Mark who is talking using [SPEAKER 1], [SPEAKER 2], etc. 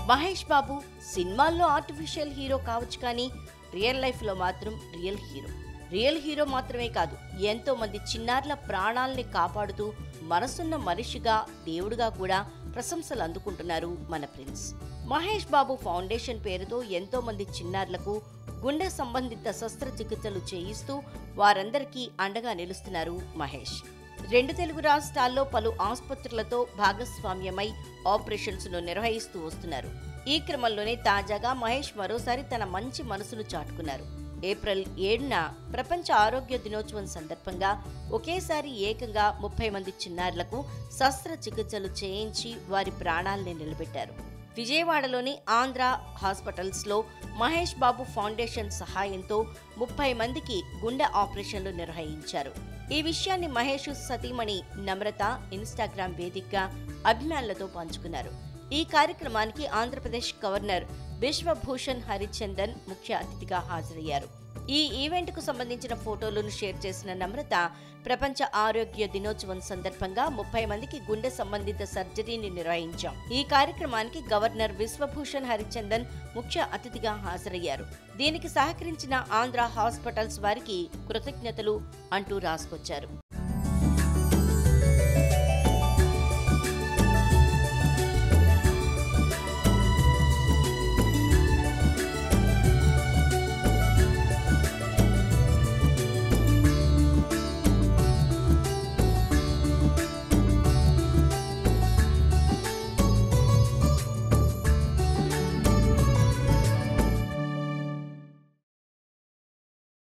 [SPEAKER 1] మహేష్ బాబు సినిమాల్లో artificial hero కావచ్చు కానీ రియల్ లైఫ్లో మాత్రం రియల్ హీరో రియల్ హీరో మాత్రమే కాదు ఎంతో మంది చిన్నారుల ప్రాణాల్ని కాపాడుతూ మనసున్న మనిషిగా దేవుడిగా కూడా ప్రశంసలు అందుకుంటున్నారు మన ప్రిన్స్ మహేష్ బాబు ఫౌండేషన్ పేరుతో ఎంతో మంది చిన్నారులకు గుండె సంబంధిత శస్త్రచికిత్సలు చేయిస్తూ వారందరికీ అండగా నిలుస్తున్నారు మహేష్ రెండు తెలుగు రాష్ట్రాల్లో పలు ఆసుపత్రులతో భాగస్వామ్యమై ఆపరేషన్స్ ను నిర్వహిస్తూ వస్తున్నారు ఈ క్రమంలోనే తాజాగా మహేష్ మరోసారి తన మంచి మనసును చాటుకున్నారు ఏప్రిల్ ఏడున ప్రపంచ ఆరోగ్య దినోత్సవం సందర్భంగా ఒకేసారి ఏకంగా ముప్పై మంది చిన్నారులకు శస్త్రచికిత్సలు చేయించి వారి ప్రాణాల్ని నిలబెట్టారు విజయవాడలోని ఆంధ్ర హాస్పిటల్స్లో మహేష్ బాబు ఫౌండేషన్ సహాయంతో ముప్పై మందికి గుండె ఆపరేషన్లు నిర్వహించారు ఈ విషయాన్ని మహేష్ సతీమణి నమ్రత ఇన్స్టాగ్రామ్ వేదికగా అభిమానులతో పంచుకున్నారు ఈ కార్యక్రమానికి ఆంధ్రప్రదేశ్ గవర్నర్ బిశ్వభూషణ్ హరిచందన్ ముఖ్య అతిథిగా హాజరయ్యారు ఈ ఈవెంట్కు సంబంధించిన ఫోటోలను షేర్ చేసిన నమ్రత ప్రపంచ ఆరోగ్య దినోత్సవం సందర్భంగా ముప్పై మందికి గుండె సంబంధిత సర్జరీని నిర్వహించాం ఈ కార్యక్రమానికి గవర్నర్ విశ్వభూషణ్ హరిచందన్ ముఖ్య అతిథిగా హాజరయ్యారు దీనికి సహకరించిన ఆంధ్ర హాస్పిటల్స్ వారికి కృతజ్ఞతలు అంటూ రాసుకొచ్చారు